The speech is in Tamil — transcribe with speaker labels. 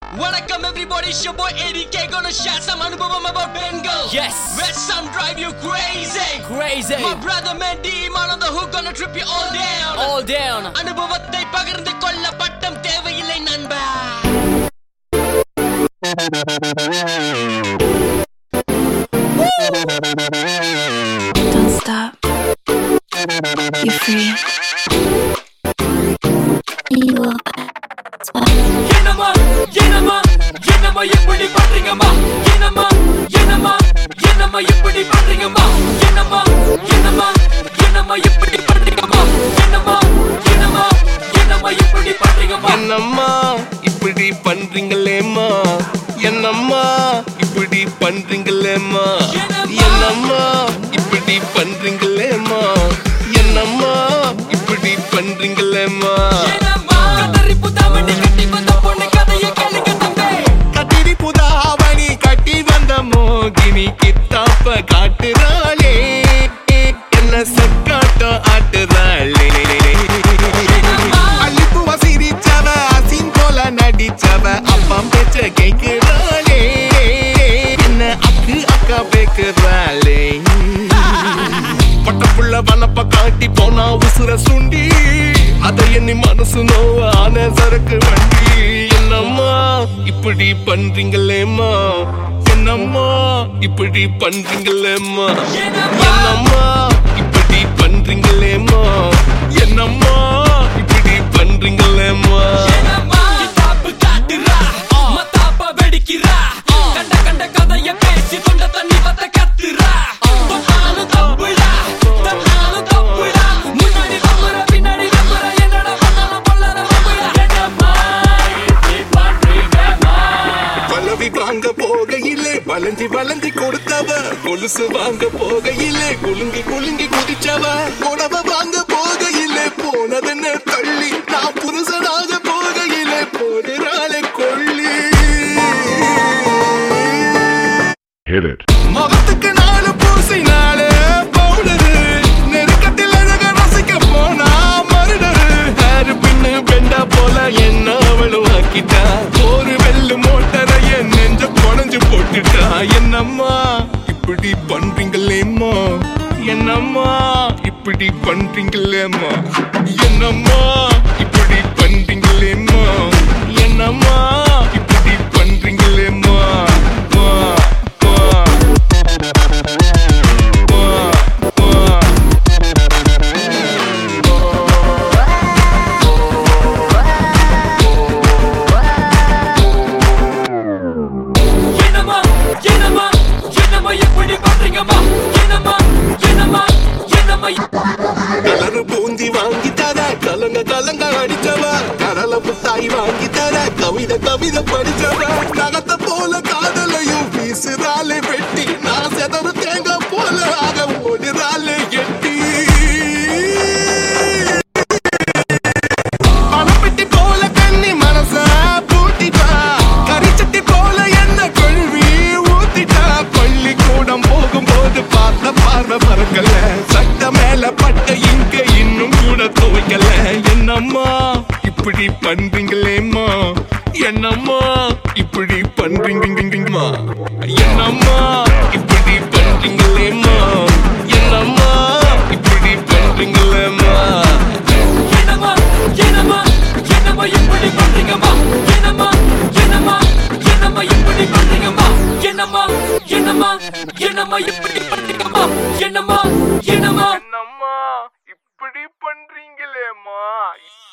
Speaker 1: Welcome everybody, it's your boy ADK gonna share some anubhavam about Bengal.
Speaker 2: Yes.
Speaker 1: Where some drive you crazy.
Speaker 2: Crazy.
Speaker 1: My brother man D man on the hook gonna trip you all down.
Speaker 2: All down.
Speaker 1: அனுபவத்தை பகிர்ந்து கொள்ள பட்டம் தேவையில்லை நண்பா
Speaker 3: Don't stop. You're free. You are.
Speaker 2: என்னம்மா என்னம்மா என்னம்மா எப்படி பண்றீங்கம்மா என்னம்மா என்னம்மா என்னம்மா எப்படி பண்றீங்கம்மா என்னம்மா என்னம்மா என்னம்மா எப்படி பண்றீங்கம்மா என்னம்மா என்னம்மா என்னம்மா எப்படி பண்றீங்கம்மா
Speaker 4: என்னம்மா இப்படி பண்றீங்களேம்மா என்னம்மா இப்படி பண்றீங்களேம்மா என்னம்மா இப்படி பண்றீங்களேம்மா என்னம்மா இப்படி பண்றீங்களேம்மா
Speaker 2: என்னம்மா கதறி புதாமணி கட்டி வந்த பொண்ணு கதையை கேளுங்க தம்பி
Speaker 4: கத்திரி புதாவணி கட்டி வந்த மோகினி கித்தாப்ப காட்டுறாளே என்ன சக்காட்டம் ஆட்டுறாளே அள்ளிப்புவ சிரிச்சவ அசின் போல நடிச்சவ அப்பம் பேச்ச கேக்குறாளே என்ன அக்கு அக்கா பேக்குறாளே பட்டப்புள்ள வனப்ப காட்டி போனா உசுர சுண்டி அதை எண்ணி மனசு நோவ ஆன சரக்கு வண்டி என்னம்மா இப்படி பண்றீங்களேம்மா என்னம்மா இப்படி பண்றீங்களேம்மா என்னம்மா இப்படி பண்றீங்களேம்மா என்னம்மா இப்படி பண்றீங்களேம்மா
Speaker 2: என்னம்மா கிதாப்பு காட்டுறா மத்தாப்ப வெடிக்கிறா கண்ட கண்ட கதைய பேசி தொண்ட தண்ணி பத்த கத்துறா தொட்டாலும் தப்புடா தட்டாலும் தப்புடா முன்னாடி தப்புற பின்னாடி தப்புற என்னடா பண்ணாலும் பொல்லாத தப்புடா என்னம்மா இப்படி பண்றீங்கம்மா
Speaker 4: பலவி வாங்க போகையிலே வளைஞ்சி வளைஞ்சி கொடுத்தவ கொலுசு வாங்க போகையிலே குலுங்கி குலுங்கி குதிச்சவ உணவ வாங்க போகையிலே போனதென்ன தள்ளி நான் புருஷனாக போகையிலே போடுறாளே கொள்ளி
Speaker 5: Hit it.
Speaker 4: முகத்துக்கு நாலு பூசினாலே பவுடரு நெருக்கத்தில் அழக ரசிக்க போனா மருடரு ஹேரு பின்னு பெண்டா போல என்ன அவளும் ஆக்கிட்டா ஒரு வெள்ளு மோட்டரைய நெஞ்ச குழஞ்சு போட்டுட்டா என்னம்மா இப்படி பண்றீங்களேம்மா என்னம்மா இப்படி பண்றீங்களேம்மா என்னம்மா இப்படி பண்றீங்களேம்மா என்னம்மா இப்படி பண்றீங்களேம்மா மா, மா.
Speaker 2: என்னம்மா என்னம்மா என்னம்மா எப்படி பண்றீங்கம்மா என்னம்மா என்னம்மா என்னம்மா
Speaker 4: கலரு பூந்தி வாங்கி தர கலங்க கலங்க அடிச்சவ கரல புத்தாய் வாங்கி தர கவிதை கவிதை படிச்சவ நகத்த போல காதலையும் வீசுறாளே வெட்டி நான் செதறு தேங்காய் போல ஆக ஓடுறாளே எட்டி பணப்பெட்டி போல கண்ணி மனச பூட்டிட்டா கரிச்சட்டி போல என்ன கொள்வி ஊத்திட்டா பள்ளிக்கூடம் போகும்போது பார்த்த பார்வை பறக்கல சட்ட மேல பட்ட இங்க இன்னும் கூட துவைக்கல என்னம்மா இப்படி பண்றீங்களேம்மா என்னம்மா இப்படி பண்றீங்கம்மா என்னம்மா இப்படி பண்றீங்களேம்மா என்னம்மா இப்படி பண்றீங்களேம்மா
Speaker 2: என்னம்மா என்னம்மா என்னம்மா எப்படி பண்றீங்கம்மா என்னம்மா என்னம்மா என்னம்மா எப்படி பண்றீங்கம்மா என்னம்மா என்னம்மா என்னம்மா எப்படி பண்றீங்கம்மா என்னம்மா என்னம்மா
Speaker 4: என்னம்மா இப்படி பண்றீங்களேம்மா